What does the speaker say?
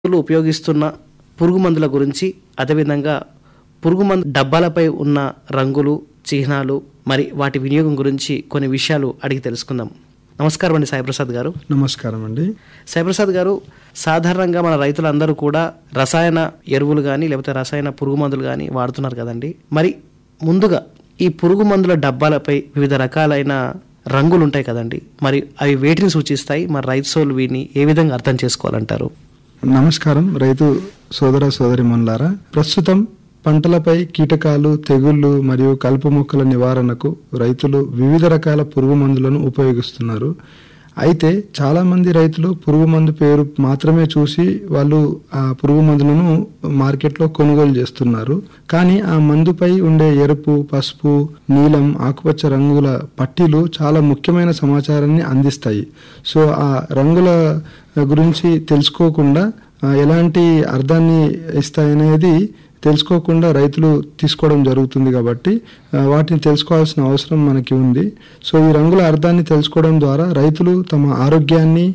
రైతులు ఉపయోగిస్తున్న పురుగు మందుల గురించి అదేవిధంగా పురుగు మందు డబ్బాలపై ఉన్న రంగులు చిహ్నాలు మరి వాటి వినియోగం గురించి కొన్ని విషయాలు అడిగి తెలుసుకుందాం నమస్కారం అండి సాయిప్రసాద్ గారు నమస్కారం అండి సాయిప్రసాద్ గారు సాధారణంగా మన రైతులందరూ కూడా రసాయన ఎరువులు కానీ లేకపోతే రసాయన పురుగు మందులు కానీ వాడుతున్నారు కదండి మరి ముందుగా ఈ పురుగు మందుల డబ్బాలపై వివిధ రకాలైన రంగులు ఉంటాయి కదండి మరి అవి వేటిని సూచిస్తాయి మరి రైతు సోలు వీటిని ఏ విధంగా అర్థం చేసుకోవాలంటారు నమస్కారం రైతు సోదర సోదరి మనులారా ప్రస్తుతం పంటలపై కీటకాలు తెగుళ్ళు మరియు కలుపు మొక్కల నివారణకు రైతులు వివిధ రకాల పురుగు మందులను ఉపయోగిస్తున్నారు అయితే చాలా మంది రైతులు పురుగు మందు పేరు మాత్రమే చూసి వాళ్ళు ఆ పురుగు మందులను మార్కెట్లో కొనుగోలు చేస్తున్నారు కానీ ఆ మందుపై ఉండే ఎరుపు పసుపు నీలం ఆకుపచ్చ రంగుల పట్టీలు చాలా ముఖ్యమైన సమాచారాన్ని అందిస్తాయి సో ఆ రంగుల గురించి తెలుసుకోకుండా ఆ, ఎలాంటి అర్థాన్ని ఇస్తాయనేది తెలుసుకోకుండా రైతులు తీసుకోవడం జరుగుతుంది కాబట్టి ఆ, వాటిని తెలుసుకోవాల్సిన అవసరం మనకి ఉంది సో ఈ రంగుల అర్థాన్ని తెలుసుకోవడం ద్వారా రైతులు తమ ఆరోగ్యాన్ని